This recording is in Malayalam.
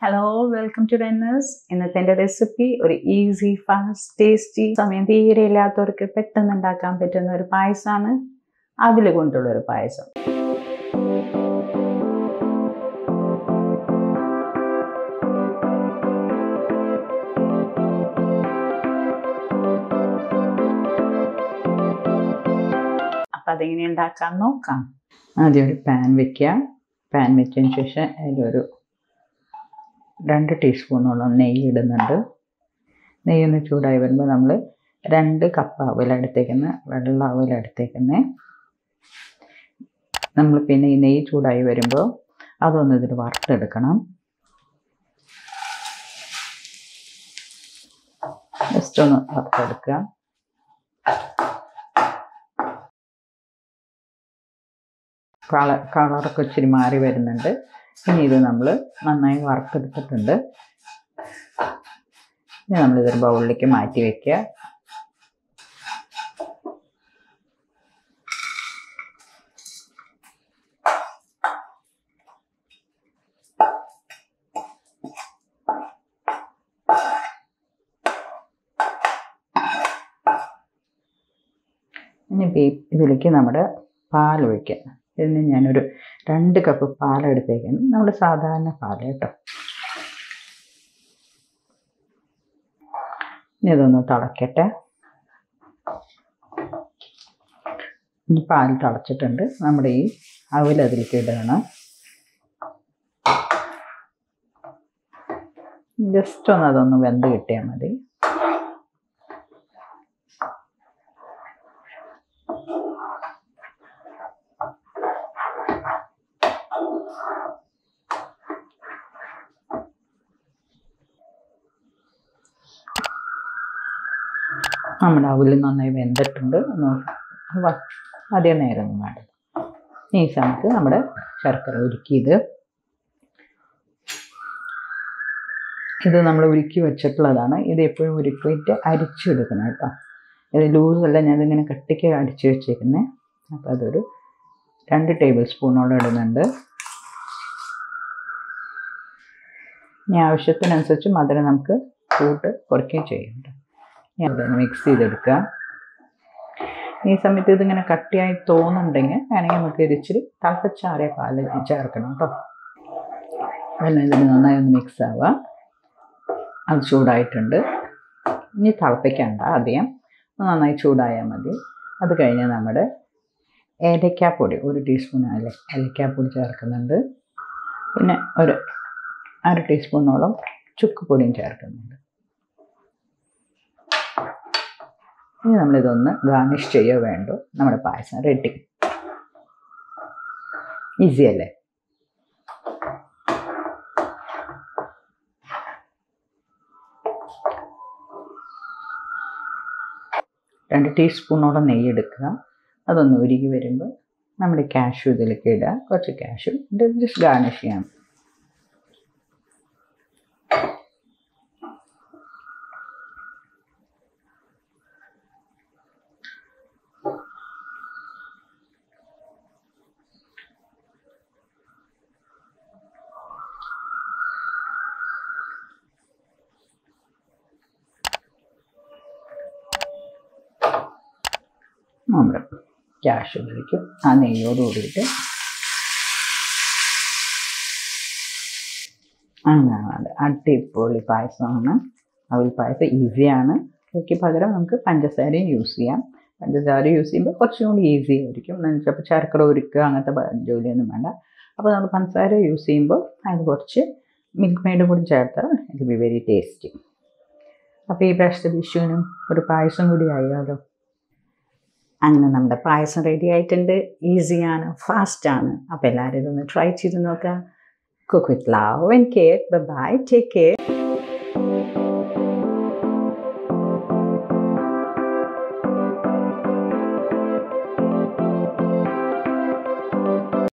ഹലോ വെൽക്കം ടു ഡെന്നേഴ്സ് ഇന്നത്തെ എൻ്റെ റെസിപ്പി ഒരു ഈസി ഫാസ്റ്റ് ടേസ്റ്റി സമയം തീരെ ഇല്ലാത്തവർക്ക് പെട്ടെന്ന് ഉണ്ടാക്കാൻ പറ്റുന്ന ഒരു പായസമാണ് അവിൽ കൊണ്ടുള്ള ഒരു പായസം അപ്പം അതെങ്ങനെ ഉണ്ടാക്കാൻ നോക്കാം ആദ്യം ഒരു പാൻ വെക്കുക പാൻ വെച്ചതിന് ശേഷം അതിലൊരു രണ്ട് ടീസ്പൂണോളം നെയ്യ് ഇടുന്നുണ്ട് നെയ്യൊന്ന് ചൂടായി വരുമ്പോൾ നമ്മൾ രണ്ട് കപ്പ് അവലെടുത്തേക്കുന്ന വെള്ള അവലെടുത്തേക്കുന്നത് നമ്മൾ പിന്നെ ഈ നെയ്യ് ചൂടായി വരുമ്പോൾ അതൊന്ന് ഇതിൽ വറുത്തെടുക്കണം ജസ്റ്റ് ഒന്ന് വറുത്തെടുക്കുക കളർ കളറൊക്കെ ഇച്ചിരി മാറി വരുന്നുണ്ട് ഇനി ഇത് നമ്മൾ നന്നായി വറുത്തെടുത്തിട്ടുണ്ട് ഇനി നമ്മളിതൊരു ബൗളിലേക്ക് മാറ്റി വയ്ക്കുക ഇനി ഇതിലേക്ക് നമ്മുടെ പാൽ ഒഴിക്കുക ഇതിന് ഞാനൊരു രണ്ട് കപ്പ് പാലെടുത്തേക്കുന്നു നമ്മൾ സാധാരണ പാൽ കേട്ടോ ഇനി ഇതൊന്ന് തിളക്കട്ടെ ഇനി പാൽ തിളച്ചിട്ടുണ്ട് നമ്മുടെ ഈ അവൽ അതിലേക്ക് ഇടണം ജസ്റ്റ് ഒന്ന് അതൊന്ന് വെന്ത് കിട്ടിയാൽ മതി നമ്മുടെ അവൽ നന്നായി വെന്തിട്ടുണ്ട് അധികം നേരം വേണ്ട ഈ സമയത്ത് നമ്മുടെ ശർക്കര ഉരുക്കിയത് ഇത് നമ്മൾ ഉരുക്കി വെച്ചിട്ടുള്ളതാണ് ഇത് എപ്പോഴും ഉരുക്കിയിട്ട് അരിച്ചെടുക്കണം കേട്ടോ ഇത് ലൂസല്ല ഞാനിതിങ്ങനെ കട്ടിക്ക് അടിച്ച് വെച്ചേക്കുന്നത് അപ്പോൾ അതൊരു രണ്ട് ടേബിൾ സ്പൂണോളം ഇടുന്നുണ്ട് ഇനി ആവശ്യത്തിനനുസരിച്ച് മധുരം നമുക്ക് കൂട്ട് കുറയ്ക്കുകയും ചെയ്യുന്നുണ്ട് ഞാൻ ഇതൊന്ന് മിക്സ് ചെയ്തെടുക്കുക ഈ സമയത്ത് ഇതിങ്ങനെ കട്ടിയായി തോന്നുന്നുണ്ടെങ്കിൽ വേണമെങ്കിൽ നമുക്ക് ഇരിച്ചിരി തിളപ്പിച്ചാറിയ പാല് ചേർക്കണം കേട്ടോ വെള്ളം ഇതിന് നന്നായി ഒന്ന് മിക്സ് ആവുക അത് ചൂടായിട്ടുണ്ട് ഇനി തിളപ്പിക്കണ്ട ആദ്യം നന്നായി ചൂടായാൽ മതി അത് കഴിഞ്ഞ് നമ്മുടെ ഏലക്കാപ്പൊടി ഒരു ടീസ്പൂൺ അല്ല ഏലക്കാപ്പൊടി ചേർക്കുന്നുണ്ട് പിന്നെ ഒരു അര ടീസ്പൂണോളം ചുക്ക് പൊടിയും ചേർക്കുന്നുണ്ട് ഇനി നമ്മളിതൊന്ന് ഗാർണിഷ് ചെയ്യുക വേണ്ടു നമ്മുടെ പായസം റെഡി ഈസി അല്ലേ രണ്ട് ടീസ്പൂണോളം നെയ്യ് എടുക്കുക അതൊന്ന് ഉരുകി വരുമ്പോൾ നമ്മുടെ ക്യാഷു ഇതിലേക്ക് ഇടുക കുറച്ച് ക്യാഷു ഇത് ജസ്റ്റ് ഗാർണിഷ് ചെയ്യാം നമ്മുടെ ക്യാഷ് ഉപയോഗിക്കും ആ നെയ്യോട് കൂടിയിട്ട് അങ്ങനെയാണ് അടിപൊളി പായസമാണ് അവൽ പായസം ഈസിയാണ് അതിക്ക് പകരം നമുക്ക് പഞ്ചസാരയും യൂസ് ചെയ്യാം പഞ്ചസാര യൂസ് ചെയ്യുമ്പോൾ കുറച്ചും കൂടി ഈസി ആയിരിക്കും ചിലപ്പോൾ ശർക്കര ഒരുക്കുക അങ്ങനത്തെ ജോലിയൊന്നും വേണ്ട അപ്പോൾ നമ്മൾ പഞ്ചസാര യൂസ് ചെയ്യുമ്പോൾ അതിന് കുറച്ച് മിൽക്ക് മെയ്ഡ് കൂടി ചേർത്താൽ ഇറ്റ് ബി വെരി ടേസ്റ്റി അപ്പോൾ ഈ പ്രാവശ്യത്തെ വിഷുവിനും ഒരു പായസം കൂടി ആയാലോ അങ്ങനെ നമ്മുടെ പായസം റെഡി ആയിട്ടുണ്ട് ഈസിയാണ് ഫാസ്റ്റാണ് അപ്പോൾ എല്ലാവരും ഇതൊന്ന് ട്രൈ ചെയ്ത് നോക്കുക cook with love and care bye take care